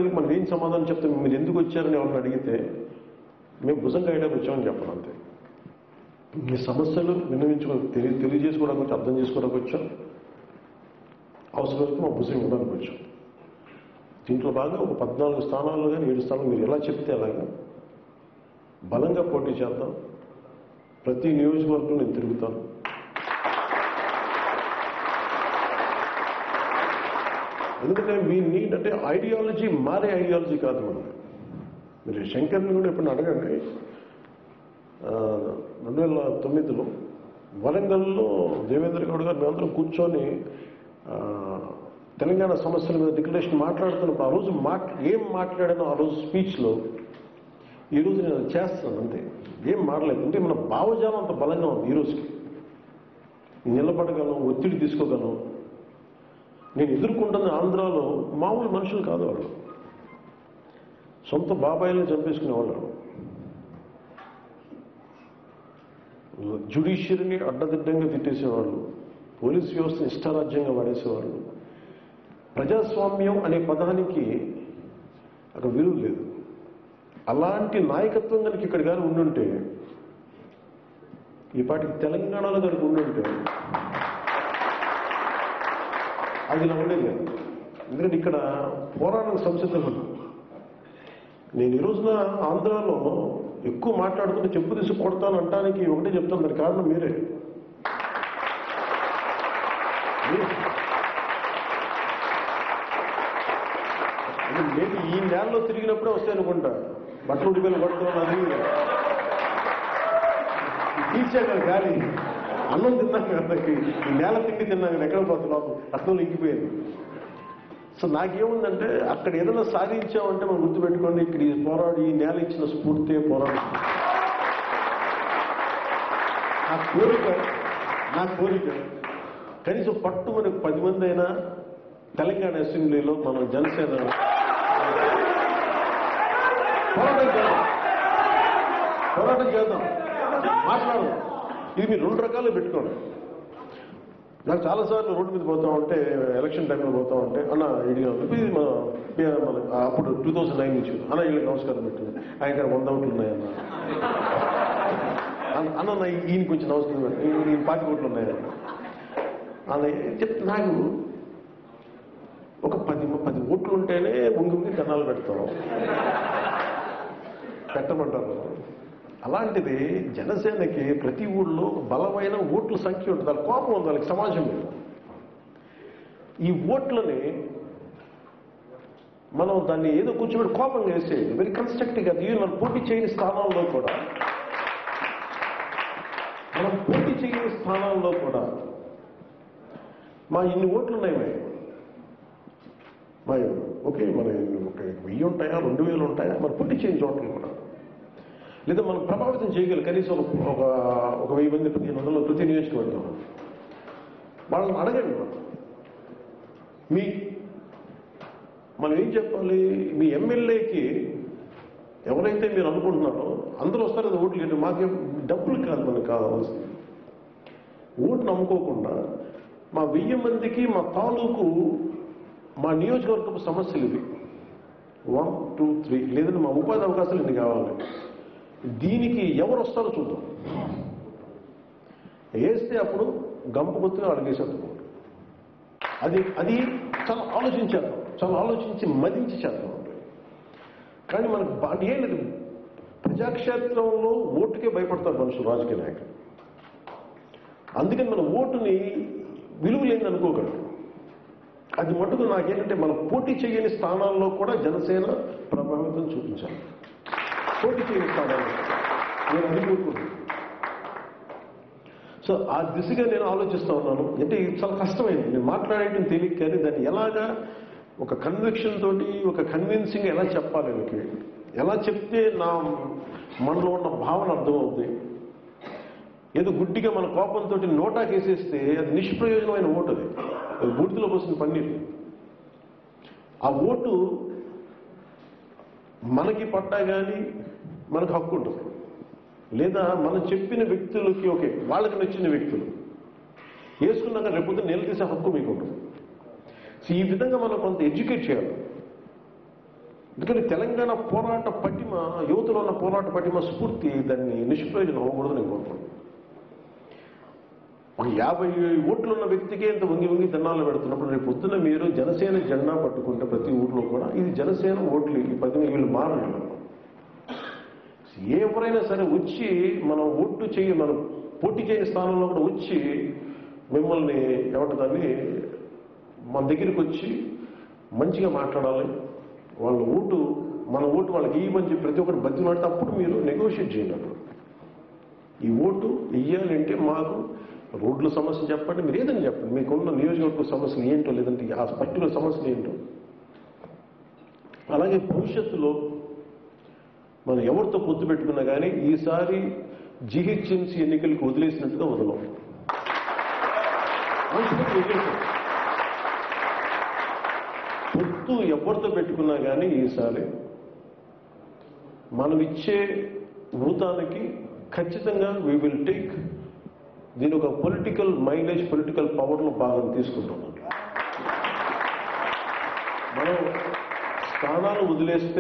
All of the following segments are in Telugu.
ప్రజలకు మనం ఏం సమాధానం చెప్తాం మీరు ఎందుకు వచ్చారని ఎవరిని అడిగితే మేము భుజం కాయడానికి వచ్చామని చెప్పాలి అంతే మీ సమస్యలు విన్నవించుకొని తెలియ తెలియజేసుకోవడానికి వచ్చి అర్థం చేసుకోవడానికి వచ్చాం అవసరమైతే మా భుజం ఇవ్వడానికి వచ్చాం దీంట్లో బాగా ఒక పద్నాలుగు స్థానాల్లో కానీ ఏడు స్థానాలు మీరు ఎలా చెప్తే అలాగా బలంగా పోటీ చేద్దాం ప్రతి నియోజకవర్గంలో నేను తిరుగుతాను ఎందుకంటే మీ నీడ్ అంటే ఐడియాలజీ మారే ఐడియాలజీ కాదు మనం మీరు శంకర్ని కూడా ఎప్పుడు అడగండి ఆ, రెండు వేల తొమ్మిదిలో వరంగల్లో దేవేంద్ర గౌడ్ గారు మేమందరం కూర్చొని ఆ, తెలంగాణ సమస్యల మీద డిక్లరేషన్ మాట్లాడుతున్నప్పుడు ఆ రోజు మాట్ ఏం మాట్లాడానో ఆ రోజు స్పీచ్లో ఈ రోజు నేను అది చేస్తాను అంతే ఏం మాట్లాడలేదు అంటే మన భావజాలం అంత బలంగా ఉంది ఈ రోజుకి నిలబడగలను ఒత్తిడి తీసుకోగలను నేను ఎదుర్కొంటున్న ఆంధ్రాలో మామూలు మనుషులు కాదు వాళ్ళు సొంత బాబాయిలను చంపేసుకునేవాళ్ళు జ్యుడిషియరీని అడ్డదిడ్డంగా తిట్టేసేవాళ్ళు పోలీస్ వ్యవస్థను ఇష్టారాజ్యంగా వాడేసేవాళ్ళు ప్రజాస్వామ్యం అనే పదానికి అక్కడ విలువ లేదు అలాంటి నాయకత్వం కనుక ఇక్కడ కానీ ఉండుంటే ఈ పాటికి తెలంగాణలో కనుక ఉండుంటే అది ఇలా ఉండేది కాదు. ఎందుకంటే ఇక్కడ పోరాటం సంసిద్ధం నేను ఈ రోజున ఆంధ్రాలో ఎక్కువ మాట్లాడుతుంటే చెప్పు తీసి కొడతాను అంటానికి ఒకటే చెప్తాను దానికి కారణం మీరే మీరు. అది నేను ఈ నేలలో తిరిగినప్పుడే వస్తాయి అనుకుంటా బట్టలు ఉడిపోయిన కొడతాను అది తీర్చాక గాలి అన్నం తిన్నాను కదా ఈ నేల తిండి తిన్నాను ఎక్కడ పోతుంది లోపల రక్తంలో ఇంకిపోయింది సో నాకేముందంటే అక్కడ ఏదైనా సాధించామంటే మనం గుర్తుపెట్టుకోండి ఇక్కడ ఈ పోరాడు ఈ నేల ఇచ్చిన స్ఫూర్తి పోరాడు నా కోరిక నా కోరిక కనీసం పట్టు మనకు పది మంది అయినా తెలంగాణ అసెంబ్లీలో మనం జనసేన పోరాటం చేద్దాం పోరాటం చేద్దాం మాట్లాడదాం ఇది మీరు రెండు రకాలు పెట్టుకోండి నాకు చాలాసార్లు రోడ్డు మీద పోతా ఉంటే ఎలక్షన్ టైంలో పోతా ఉంటే అన్న ఇది ఇది మన మన అప్పుడు టూ థౌసండ్ నైన్ నుంచి అన్న వీళ్ళకి నమస్కారం పెట్టింది ఆయన గారు వంద ఓట్లు ఉన్నాయన్న అన్న అన్న నా ఈయన కొంచెం నమస్కారం పెట్టు. ఈయన ఈయన పాతి ఓట్లు ఉన్నాయన్న అన్న చెప్ నాకు ఒక పది పది ఓట్లు ఉంటేనే ముందు ముందు కన్నాలు పెడతాం పెట్టమంటారు అలాంటిది జనసేనకి ప్రతి ఊళ్ళో బలమైన ఓట్ల సంఖ్య ఉంటుంది వాళ్ళ కోపం ఉంది వాళ్ళకి సమాజం మీద ఈ ఓట్లని మనం దాన్ని ఏదో కూర్చోబెట్టి కోపం చేసే వెరీ కన్స్ట్రక్టివ్గా దీని మనం పోటీ చేయని స్థానాల్లో కూడా మనం పోటీ చేయని స్థానాల్లో కూడా మా ఇన్ని ఓట్లు ఉన్నాయి మరి మా ఓకే మన ఒక వెయ్యి ఉంటాయా రెండు వేలు ఉంటాయా మరి పోటీ చేయని చోట్ల కూడా లేదా మనం ప్రభావితం చేయగలం కనీసం ఒక ఒక ఒక వెయ్యి మంది పదిహేను వందలు ప్రతి నియోజకవర్గం వాళ్ళని అడగండి మనం. మీ మనం ఏం చెప్పాలి మీ ఎమ్మెల్యేకి ఎవరైతే మీరు అనుకుంటున్నారో అందరూ వస్తారు అది ఓట్లు లేదు మాకేం డబ్బులు కాదు మనకు కావాల్సింది ఓటు నమ్ముకోకుండా మా వెయ్యి మందికి మా తాలూకు మా నియోజకవర్గపు సమస్యలు ఇవి వన్ టూ త్రీ లేదంటే మా ఉపాధి అవకాశాలు ఇన్ని కావాలి దీనికి ఎవరు వస్తారో చూద్దాం వేస్తే అప్పుడు గంప కొత్తగా అడిగేసేద్దాం అది అది చాలా ఆలోచించేద్దాం చాలా ఆలోచించి మదించి చేద్దాం కానీ మనకు బాగా ఏం లేదు ప్రజాక్షేత్రంలో ఓటుకే భయపడతారు మనుషులు రాజకీయ నాయకులు అందుకని మన ఓటుని విలువ లేని అనుకోగలరు అది మటుకు నాకేంటంటే మనం పోటీ చేయని స్థానాల్లో కూడా జనసేన ప్రభావితం చూపించాలి పోటీ చేయని స్థానాల్లో నేను అది కోరుకుంటున్నాను సో ఆ దిశగా నేను ఆలోచిస్తూ ఉన్నాను అంటే ఇది చాలా కష్టమైంది నేను మాట్లాడేయడం తెలియక కానీ దాన్ని ఎలాగా ఒక కన్విక్షన్ తోటి ఒక కన్విన్సింగ్ ఎలా చెప్పాలి వీళ్ళకి ఎలా చెప్తే నా మనలో ఉన్న భావన అర్థమవుతుంది ఏదో గుడ్డిగా మన కోపంతో నోటాకేసేస్తే అది నిష్ప్రయోజనమైన ఓటు అది అది బూడిదలో పోసిన పన్నీరు ఆ ఓటు మనకి పట్టా కానీ మనకు హక్కు ఉంటుంది లేదా మనం చెప్పిన వ్యక్తులకి ఓకే వాళ్ళకి నచ్చిన వ్యక్తులు వేసుకున్నాక రేపొద్దు నిలదీసే హక్కు మీకు ఉంటుంది సో ఈ విధంగా మనం కొంత ఎడ్యుకేట్ చేయాలి ఎందుకంటే తెలంగాణ పోరాట పటిమ యువతలో ఉన్న పోరాట పటిమ స్ఫూర్తి దాన్ని నిష్ప్రయోజనం అవ్వకూడదు నేను కోరుకుంటున్నాను ఒక యాభై ఓట్లు ఉన్న వ్యక్తికే ఇంత వంగి వంగి తిన్నాళ్ళు పెడుతున్నప్పుడు రేపు పొద్దున మీరు జనసేన జెండా పట్టుకుంటే ప్రతి ఊర్లో కూడా ఇది జనసేన ఓట్లు ఈ పది వీళ్ళు మారలేదు ఎవరైనా సరే వచ్చి మనం ఓట్లు చేయి మనం పోటీ చేయని స్థానంలో కూడా వచ్చి మిమ్మల్ని ఏమంటే దాన్ని మన దగ్గరికి వచ్చి మంచిగా మాట్లాడాలి వాళ్ళ ఓటు మన ఓటు వాళ్ళకి ఇవ్వమని చెప్పి ప్రతి ఒక్కటి బతి పడితే అప్పుడు మీరు నెగోషియేట్ చేయండి అప్పుడు ఈ ఓటు ఇయ్యాలంటే మాకు రోడ్ల సమస్య చెప్పండి మీరు ఏదని చెప్పండి మీకున్న నియోజకవర్గ సమస్యలు ఏంటో లేదంటే ఆ పర్టికులర్ సమస్యలు ఏంటో అలాగే భవిష్యత్తులో మనం ఎవరితో పొత్తు పెట్టుకున్నా కానీ ఈసారి జిహెచ్ఎంసీ ఎన్నికలకు వదిలేసినట్టుగా వదలం మనుషులకు వదిలేసాం. పొత్తు ఎవరితో పెట్టుకున్నా కానీ ఈసారి మనం ఇచ్చే భూతానికి ఖచ్చితంగా వీ విల్ టేక్ దీని ఒక పొలిటికల్ మైలేజ్ పొలిటికల్ పవర్లో భాగం తీసుకుంటున్నాం మనం స్థానాలు వదిలేస్తే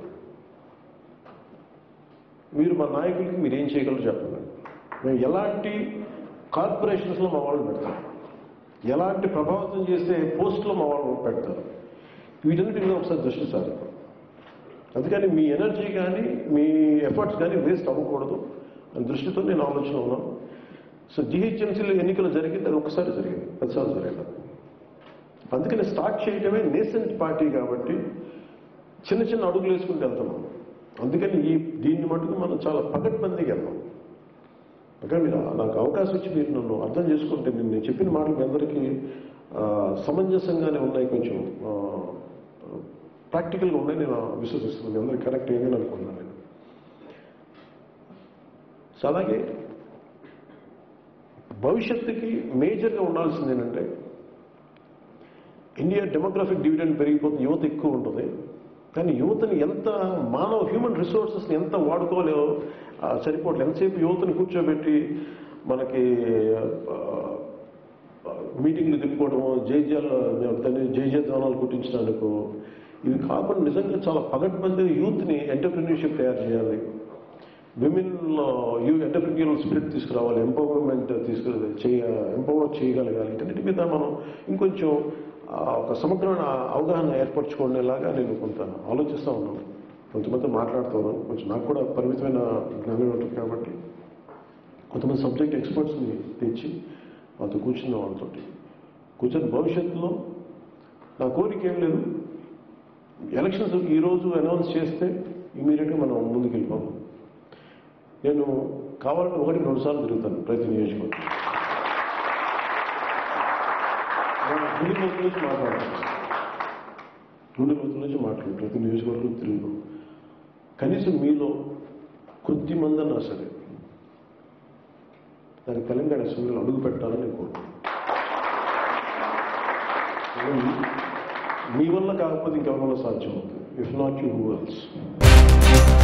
మీరు మా నాయకులకి మీరు ఏం చేయగలరు చెప్పండి మేము ఎలాంటి కార్పొరేషన్స్లో మా వాళ్ళు పెడతాం ఎలాంటి ప్రభావితం చేసే పోస్టులో మా వాళ్ళు పెడతారు వీటన్నిటి మీద ఒకసారి దృష్టి సారిద్దాం అందుకని మీ ఎనర్జీ కానీ మీ ఎఫర్ట్స్ కానీ వేస్ట్ అవ్వకూడదు అని దృష్టితో నేను ఆలోచన ఉన్నాను సో జిహెచ్ఎంసీలో ఎన్నికలు జరిగింది అది ఒకసారి జరిగింది పదిసార్లు జరగలేదు అందుకని స్టార్ట్ చేయడమే నేసెంట్ పార్టీ కాబట్టి చిన్న చిన్న అడుగులు వేసుకుంటూ వెళ్తున్నాం అందుకని ఈ దీన్ని మటుకు మనం చాలా పగడ్బందీగా వెళ్దాం అక్కడ మీరు నాకు అవకాశం ఇచ్చి మీరు నన్ను అర్థం చేసుకుంటే నేను నేను చెప్పిన మాటలు మీ అందరికీ ఆ, సమంజసంగానే ఉన్నాయి కొంచెం ఆ, ప్రాక్టికల్గా ఉన్నాయి నేను విశ్వసిస్తున్నాను మీ అందరికీ కరెక్ట్ అయిందని అనుకుంటున్నాను నేను సో అలాగే భవిష్యత్తుకి మేజర్గా ఉండాల్సింది ఏంటంటే ఇండియా డెమోగ్రఫిక్ డివిడెండ్ పెరిగిపోతుంది యువత ఎక్కువ ఉంటుంది కానీ యువతని ఎంత మానవ హ్యూమన్ రిసోర్సెస్ని ఎంత వాడుకోవాలో ఆ, సరిపోవట్లేదు ఎంతసేపు యువతని కూర్చోబెట్టి మనకి ఆ, ఆ, మీటింగ్లు తిప్పుకోవడము జైజాలు దాన్ని జైజద్వానాలు కుట్టించడానికి ఇవి కాకుండా నిజంగా చాలా పగడ్బందీ యూత్ని ఎంటర్ప్రిన్యూర్షిప్ తయారు చేయాలి విమెన్లో యూ ఎంటర్ప్రిన్యూరల్ స్పిరిట్ తీసుకురావాలి ఎంపవర్మెంట్ తీసుకు చేయ ఎంపవర్ చేయగలగాలి వీటన్నిటి మీద మనం ఇంకొంచెం ఆ, ఒక సమగ్రమైన అవగాహన ఏర్పరచుకునేలాగా నేను కొంత ఆలోచిస్తూ ఉన్నాను కొంతమంది మాట్లాడుతూ ఉన్నాను కొంచెం నాకు కూడా పరిమితమైన జ్ఞానం ఉంటుంది కాబట్టి కొంతమంది సబ్జెక్ట్ ఎక్స్పర్ట్స్ని తెచ్చి వాళ్ళతో కూర్చున్న వాళ్ళతో కూర్చొని భవిష్యత్తులో నా కోరిక ఏం లేదు ఎలక్షన్స్ ఈరోజు అనౌన్స్ చేస్తే ఇమీడియట్గా మనం ముందుకు వెళ్ళిపోము నేను కావాలంటే ఒకటి రెండు సార్లు తిరుగుతాను ప్రతి నియోజకవర్గం గుడి రోజుల నుంచి మాట్లాడతాను రెండు రోజుల నుంచి మాట్లాడు ప్రతి నియోజకవర్గం తిరుగుతాం కనీసం మీలో కొద్ది మంది అన్నా సరే దాని తెలంగాణ అసెంబ్లీలో అడుగు పెట్టాలని నేను కోరుకుంటున్నాను మీ వల్ల కాకపోతే ఇంకెవరి వల్ల సాధ్యం అవుతుంది if not you who else